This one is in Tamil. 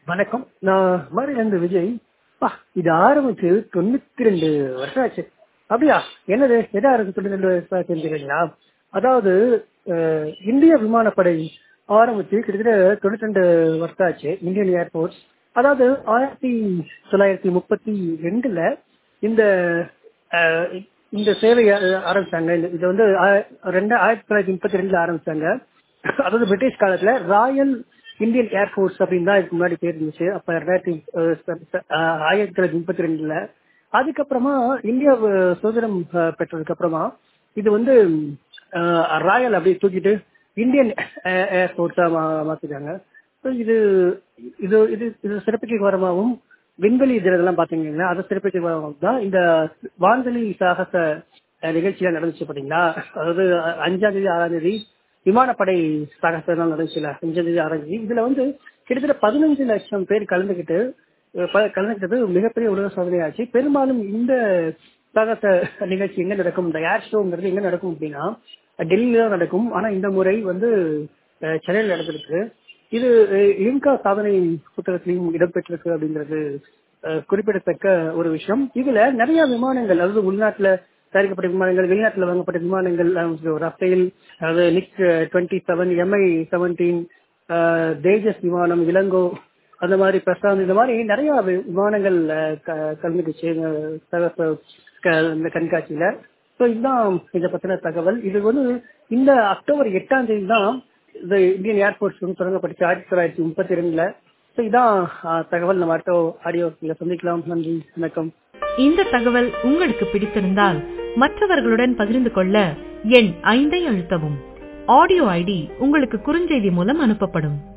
வணக்கம் நான் மாரிலிருந்து விஜய் பா இது ஆரம்பிச்சு தொண்ணூத்தி ரெண்டு வருஷம் ஆச்சு அப்படியா என்னது எதை ஆரம்பிச்சு தொண்ணூத்தி ரெண்டு வருஷம் ஆச்சு தெரியுங்களா அதாவது அஹ், இந்திய விமானப்படை ஆரம்பிச்சு கிட்டத்தட்ட தொண்ணூத்தி ரெண்டு வருஷம் ஆச்சு இந்தியன் ஏர்போர்ட் அதாவது ஆயிரத்தி தொள்ளாயிரத்தி முப்பத்தி ரெண்டுல இந்த அஹ், இந்த சேவையை ஆரம்பிச்சாங்க இந்த- இது வந்து ஆய- ரெண்டு ஆயிரத்தி தொள்ளாயிரத்தி முப்பத்தி ரெண்டுல ஆரம்பிச்சாங்க அதாவது பிரிட்டிஷ் காலத்துல ராயல் இந்தியன் ஏர்ஃபோர்ஸ் அப்படின்னு தான் இதுக்கு முன்னாடி பேர் இருந்துச்சு அப்ப ரெண்டாயிரத்தி அஹ், ச- ச- அஹ், ஆயிரத்தி தொள்ளாயிரத்தி முப்பத்தி ரெண்டுல அதுக்கப்புறமா இந்தியா அஹ், சுதந்திரம் அஹ், பெற்றதுக்கு அப்புறமா இது வந்து அஹ், ராயல் அப்படி தூக்கிட்டு இந்தியன் ஏர்ஃபோர்ஸா மாத்திட்டாங்க So இது இது இது இது சிறப்புக்கு வரமாகவும் விண்வெளி இதெல்லாம் பாத்தீங்கன்னா அதை சிறப்புக்கு வரமாகவும் தான் இந்த வான்வெளி சாகச அஹ், நிகழ்ச்சியெல்லாம் நடந்துச்சு பாத்தீங்களா அதாவது அஹ், அஞ்சாம் தேதி ஆறாம் தேதி விமானப்படை சாகசம் நடந்துச்சுல அஞ்சாம் தேதி ஆறாம் தேதி இதுல வந்து கிட்டத்தட்ட பதினஞ்சு லட்சம் பேர் கலந்துக்கிட்டு அஹ், ப- கலந்துக்கிட்டது மிகப்பெரிய உலக சாதனையாச்சு பெரும்பாலும் இந்த சாகச நிகழ்ச்சி எங்க நடக்கும் இந்த ஏர் ஷோங்கிறது எங்க நடக்கும் அப்படின்னா டெல்லியில தான் நடக்கும் ஆனா இந்த முறை வந்து அஹ், சென்னையில் நடந்திருக்கு இது அஹ், லிம்கா சாதனை புத்தகத்திலையும் இடம்பெற்றிருக்கு அப்படிங்கிறது அஹ், குறிப்பிடத்தக்க ஒரு விஷயம் இதுல நிறைய விமானங்கள் அதாவது உள்நாட்டுல தயாரிக்கப்பட்ட விமானங்கள் வெளிநாட்டுல வாங்கப்பட்ட விமானங்கள் அஹ், ரஃபேல் அதாவது MiG twenty seven MI seventeen Tejas விமானம் இளங்கோ அந்த மாதிரி பிரசாந்த் இந்த மாதிரி நிறைய வி- விமானங்கள் அஹ், க- கலந்துக்குச்சு இந்த சகச- க- இந்த கண்காட்சியில ஸோ இதுதான் இதை பத்தின தகவல் இது வந்து இந்த அக்டோபர் எட்டாம் தேதி தான் இந்த இந்தியன் ஏர்போர்ட்ஸ் வந்து தொடங்கப்பட்டுச்சு ஆயிரத்தி தொள்ளாயிரத்தி முப்பத்தி ரெண்டுல ஸோ இதான் அஹ், தகவல் நம்ம அடுத்த ஆடியோ சந்திக்கலாம் நன்றி வணக்கம் இந்த தகவல் உங்களுக்கு பிடித்திருந்தால் மற்றவர்களுடன் பகிர்ந்து கொள்ள எண் ஐந்தை அழுத்தவும் ஆடியோ ஐடி உங்களுக்கு குறுஞ்செய்தி மூலம் அனுப்பப்படும்